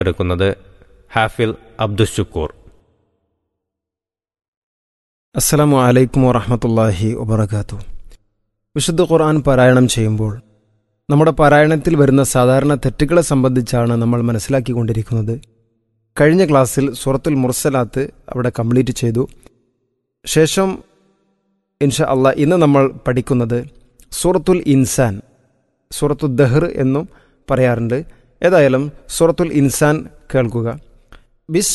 എടുക്കുന്നത് ഹാഫിൽ അബ്ദുഷുക്കൂർ അസ്സലാമു അലൈക്കും വറഹമത്തല്ലാഹി വബർക്കാത്തു വിശുദ്ധ ഖുർആൻ പാരായണം ചെയ്യുമ്പോൾ നമ്മുടെ പാരായണത്തിൽ വരുന്ന സാധാരണ തെറ്റുകളെ സംബന്ധിച്ചാണ് നമ്മൾ മനസ്സിലാക്കിക്കൊണ്ടിരിക്കുന്നത് കഴിഞ്ഞ ക്ലാസ്സിൽ സൂറത്തുൽ മുർസലാത്ത് അവിടെ കംപ്ലീറ്റ് ചെയ്തു ശേഷം ഇൻഷാ അള്ളാഹ് ഇന്ന് നമ്മൾ പഠിക്കുന്നത് സൂറത്തുൽ ഇൻസാൻ സൂറത്തു ദഹ്ർ എന്നും പറയാറുണ്ട് ഏതായാലും സൂറത്തുൽ ഇൻസാൻ കേൾക്കുക ബിസ്